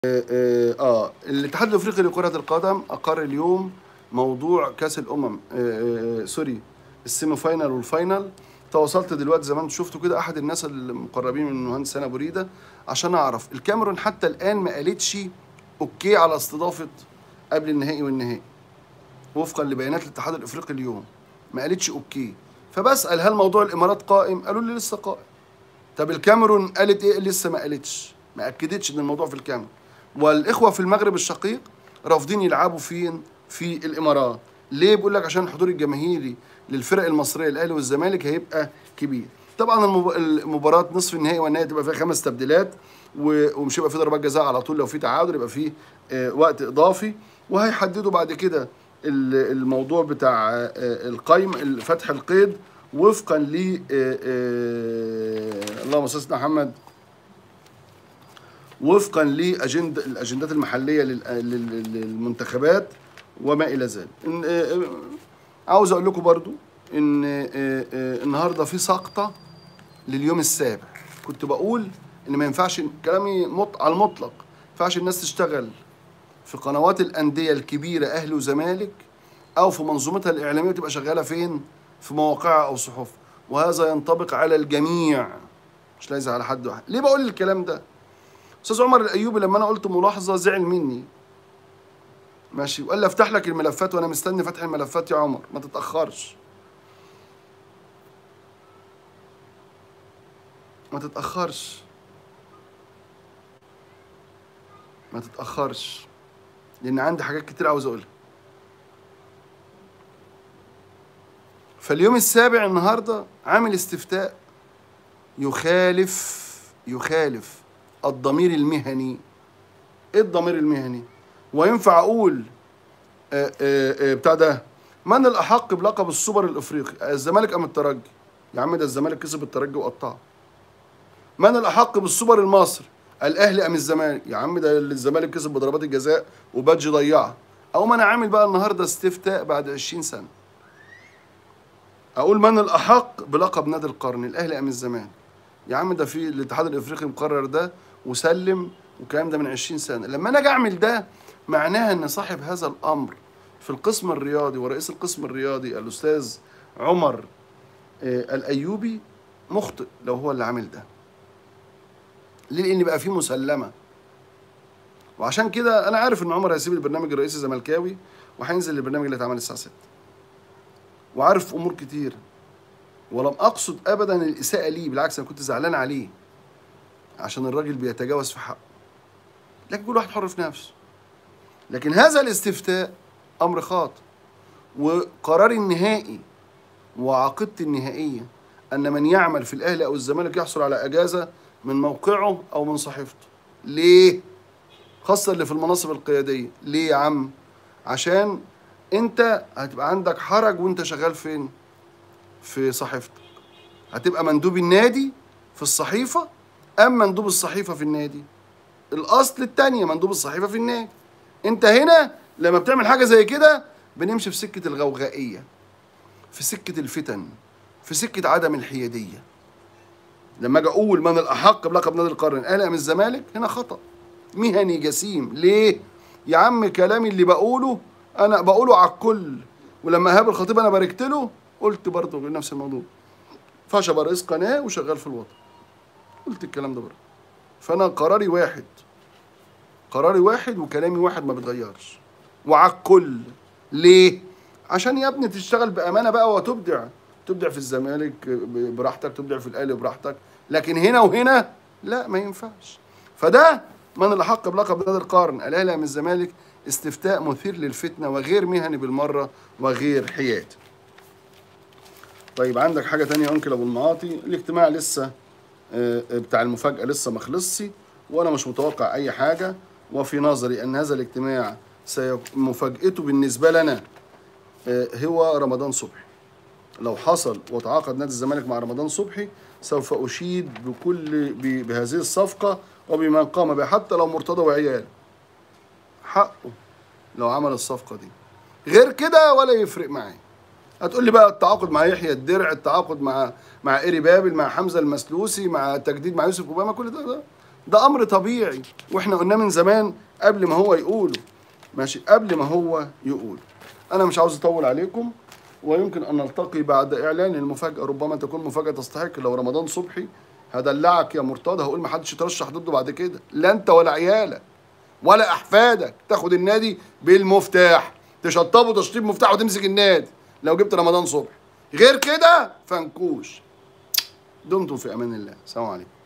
اه, آه الاتحاد الافريقي لكرة القدم اقر اليوم موضوع كاس الامم آه آه سوري السيمي فاينال والفاينال تواصلت دلوقتي زي ما انتم شفتوا كده احد الناس المقربين من المهندس هنا بريده عشان اعرف الكاميرون حتى الان ما قالتش اوكي على استضافه قبل النهائي والنهائي وفقا لبيانات الاتحاد الافريقي اليوم ما قالتش اوكي فبسال هل موضوع الامارات قائم قالوا لي لسه قائم طب الكاميرون قالت ايه لسه ما قالتش ما اكدتش ان الموضوع في الكاميرون والاخوه في المغرب الشقيق رافضين يلعبوا فين في الامارات ليه بيقول لك عشان الحضور الجماهيري للفرق المصريه الاهلي والزمالك هيبقى كبير طبعا المباراه نصف النهائي والنهائي تبقى فيها خمس تبديلات ومش هيبقى في ضربات جزاء على طول لو في تعادل يبقى في وقت اضافي وهيحددوا بعد كده الموضوع بتاع القيم فتح القيد وفقا ل اللهم صل على محمد وفقا لاجند الاجندات المحليه للمنتخبات وما الى ذلك عاوز اقول لكم برضو ان النهارده في سقطه لليوم السابع كنت بقول ان ما ينفعش كلامي مط... على المطلق ما ينفعش الناس تشتغل في قنوات الانديه الكبيره اهلي وزمالك او في منظومتها الاعلاميه وتبقى شغاله فين في مواقعها او صحف وهذا ينطبق على الجميع مش لازم على حد واحد ليه بقول الكلام ده استاذ عمر الايوبي لما انا قلت ملاحظه زعل مني ماشي وقال لي افتح لك الملفات وانا مستني فتح الملفات يا عمر ما تتاخرش ما تتاخرش ما تتاخرش لان عندي حاجات كتير عاوز اقولها فاليوم السابع النهارده عامل استفتاء يخالف يخالف الضمير المهني ايه الضمير المهني وينفع اقول آآ آآ بتاع ده من الاحق بلقب السوبر الافريقي الزمالك ام الترجي يا عم ده الزمالك كسب الترجي وقطعه من الاحق بالسوبر المصري الاهلي ام الزمالك يا عم ده الزمالك كسب بضربات الجزاء وبادجي ضيعها او ما انا عامل بقى النهارده استفتاء بعد 20 سنه اقول من الاحق بلقب نادي القرن الاهلي ام الزمالك يا عم ده في الاتحاد الافريقي مقرر ده وسلم والكلام ده من 20 سنه لما انا اجي اعمل ده معناها ان صاحب هذا الامر في القسم الرياضي ورئيس القسم الرياضي الاستاذ عمر آه الايوبي مخطئ لو هو اللي عامل ده ليه لان بقى فيه مسلمه وعشان كده انا عارف ان عمر هيسيب البرنامج الرئيسي زملكاوي وهينزل البرنامج اللي اتعمل الساعه 6 وعارف امور كتير ولم اقصد ابدا الاساءه ليه بالعكس انا كنت زعلان عليه عشان الراجل بيتجاوز في حقه لكن كل واحد حر في نفسه لكن هذا الاستفتاء امر خاطئ وقراري النهائي وعقيدتي النهائيه ان من يعمل في الاهلي او الزمالك يحصل على اجازه من موقعه او من صحيفته ليه خاصه اللي في المناصب القياديه ليه يا عم عشان انت هتبقى عندك حرج وانت شغال فين في صحيفتك هتبقى مندوب النادي في الصحيفه ام مندوب الصحيفه في النادي الاصل التانية مندوب الصحيفه في النادي انت هنا لما بتعمل حاجه زي كده بنمشي في سكه الغوغائيه في سكه الفتن في سكه عدم الحياديه لما اجي اقول من الاحق بلقب نادي القرن الاهلي ام الزمالك هنا خطا مهني جسيم ليه يا عم كلامي اللي بقوله انا بقوله على الكل ولما ايهاب الخطيب انا باركت له قلت برضه نفس الموضوع فاش ابقى رئيس قناه وشغال في الوطن قلت الكلام ده برضه فانا قراري واحد قراري واحد وكلامي واحد ما بيتغيرش وعلى الكل ليه عشان يا ابني تشتغل بامانه بقى وتبدع تبدع في الزمالك براحتك تبدع في الاهلي براحتك لكن هنا وهنا لا ما ينفعش فده من الاحق بلقب نادي القرن الاهلي من الزمالك استفتاء مثير للفتنه وغير مهني بالمره وغير حيادي طيب عندك حاجه تانية يا انكل ابو المعاطي الاجتماع لسه بتاع المفاجاه لسه ما خلصش وانا مش متوقع اي حاجه وفي نظري ان هذا الاجتماع مفاجأته بالنسبه لنا هو رمضان صبحي لو حصل وتعاقد نادي الزمالك مع رمضان صبحي سوف اشيد بكل بهذه الصفقه وبما قام به حتى لو مرتضى وعياله حقه لو عمل الصفقه دي غير كده ولا يفرق معايا هتقول لي بقى التعاقد مع يحيى الدرع التعاقد مع مع ايري بابل مع حمزه المسلوسي مع التجديد مع يوسف اوباما كل ده, ده ده امر طبيعي واحنا قلنا من زمان قبل ما هو يقوله ماشي قبل ما هو يقول انا مش عاوز اطول عليكم ويمكن ان نلتقي بعد اعلان المفاجاه ربما تكون مفاجاه تستحق لو رمضان صبحي هدلعك يا مرتضى هقول ما حدش يترشح ضده بعد كده لا انت ولا عيالك ولا احفادك تاخد النادي بالمفتاح تشطبه تشطيب مفتاح وتمسك النادي لو جبت رمضان صبحي غير كده فنكوش دمتم في امان الله سلام عليكم